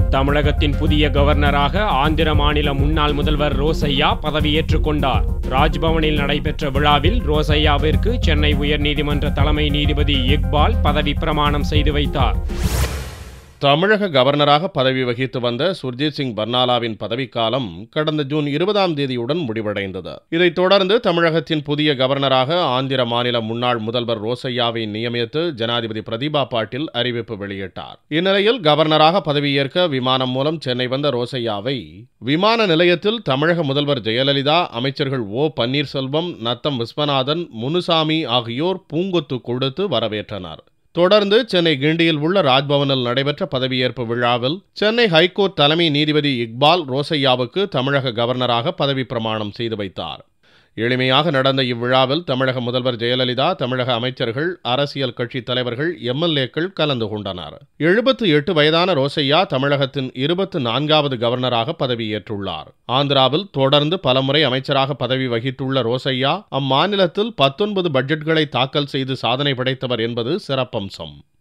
தமிழகத்தின் புதிய கவர்னராக ஆந்திர மாநில முன்னாள் முதல்வர் ரோசையா பதவியேற்றுக் கொண்டார் ராஜ்பவனில் நடைபெற்ற விழாவில் ரோசையாவிற்கு சென்னை உயர்நீதிமன்ற தலைமை நீதிபதி இக்பால் பதவி பிரமாணம் செய்து வைத்தார் தமிழக கவர்னராக பதவி வகித்து வந்த சுர்ஜித் சிங் பர்னாலாவின் பதவிக்காலம் கடந்த ஜூன் இருபதாம் தேதியுடன் முடிவடைந்தது இதைத் தொடர்ந்து தமிழகத்தின் புதிய கவர்னராக ஆந்திர மாநில முன்னாள் முதல்வர் ரோசையாவை நியமித்து ஜனாதிபதி பிரதீபா பாட்டீல் அறிவிப்பு வெளியிட்டார் இந்நிலையில் கவர்னராக பதவியேற்க விமானம் மூலம் சென்னை வந்த ரோசையாவை விமான நிலையத்தில் தமிழக முதல்வர் ஜெயலலிதா அமைச்சர்கள் ஓ பன்னீர்செல்வம் நத்தம் விஸ்வநாதன் முனுசாமி ஆகியோர் பூங்கொத்து கொடுத்து வரவேற்றனர் தொடர்ந்து சென்னை கிண்டியில் உள்ள ராஜ்பவனில் நடைபெற்ற பதவியேற்பு விழாவில் சென்னை ஹைகோர்ட் தலைமை நீதிபதி இக்பால் ரோசையாவுக்கு தமிழக கவர்னராக பதவி பிரமாணம் செய்து வைத்தார் எளிமையாக நடந்த இவ்விழாவில் தமிழக முதல்வர் ஜெயலலிதா தமிழக அமைச்சர்கள் அரசியல் கட்சி தலைவர்கள் எம்எல்ஏக்கள் கலந்து கொண்டனர் எழுபத்து எட்டு வயதான ரோசையா தமிழகத்தின் இருபத்து நான்காவது கவர்னராக பதவியேற்றுள்ளார் ஆந்திராவில் தொடர்ந்து பலமுறை அமைச்சராக பதவி வகித்துள்ள ரோசையா அம்மாநிலத்தில் பத்தொன்பது பட்ஜெட்களை தாக்கல் செய்து சாதனை படைத்தவர் என்பது சிறப்பம்சம்